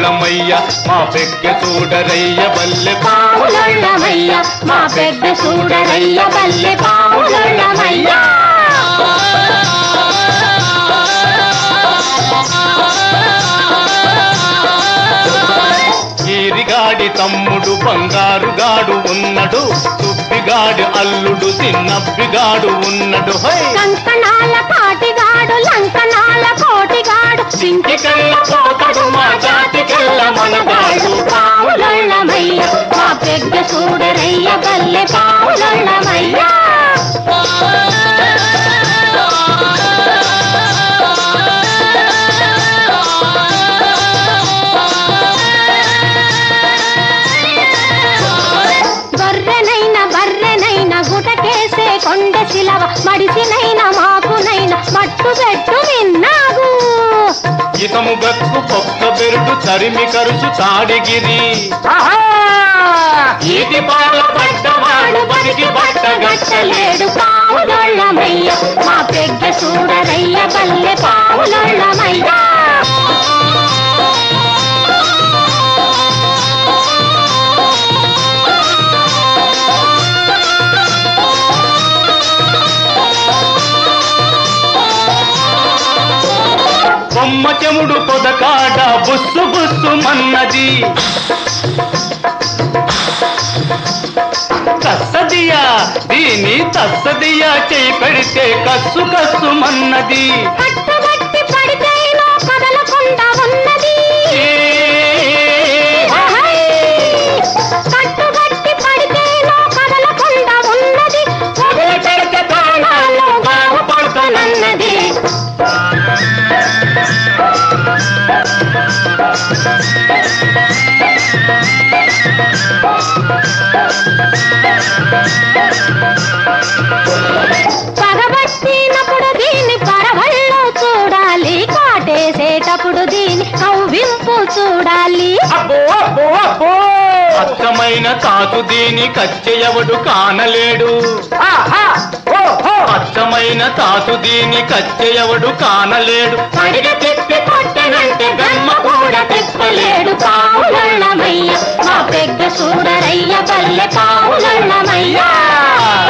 పావులొళ్ళమయ్య మా పెగ్గ చూడరయ్య బల్లె పావులొళ్ళమయ్య మా పెద్ద చూడరయ్య బల్లె పావులొళ్ళమయ్య ఈరిగాడి తమ్ముడు బంగారుగాడు ఉన్నడు సుబ్బిగాడి అల్లుడు చిన్నబ్బిగాడు ఉన్నడు హై కంకణాల కాటిగాడు లంకణాల కోటిగాడు సింకికల్ల పోతడు మా జాతికెల్ల మనగాడు పావులొళ్ళమయ్య మా పెద్ద చూడరయ్య బల్లె పావులొళ్ళమయ్య బర్రెనైన బర్రెనైన గుటకేసే కొండ శిలవ మడిసినైన మాకునైన మట్టు పెట్టు విన్నాగు ఇతము గక్కు పొక్క బెరుడు తరిమి కరుచు తాడిగిరి ఈటి పాల పడ్డవాడు బతికి పట్టగట్టలేడు పావులొళ్ళమయ్య మా పెగ్గ చూడరయ్య బల్లె పావులొళ్ళమయ్య బొమ్మ చెముడు పొదకాడ బుస్సు బుస్సు మన్నది కస్తదియా దీని తస్తదియా చేయి పెడితే కస్సు కస్సు మన్నది కట్టుబట్టి పడితేనో కదలకుండా ఉన్నది కట్టుబట్టి పడితేనో కదలకుండా ఉన్నది వదిలి పెడితే ప్రాణాలు బాగుపడుతున్నది పగబట్టినప్పుడు దీన్ని పరవళ్ళు చూడాలి కాటేసేటప్పుడు దీని కవ్వింపు చూడాలి అబ్బో అబ్బో అబ్బో అచ్చమైన తాతు దీని కచ్చెయవడు కానలేడు అచ్చమైన తాతు దీని కచ్చెయవడు కానలేడు పడిగ తిప్పి కొట్టనంటే గమ్మ కూడా తిప్పలేడు పావులమయ్య మా పెద్ద సూరరయ్య బల్లె పావులమయ్య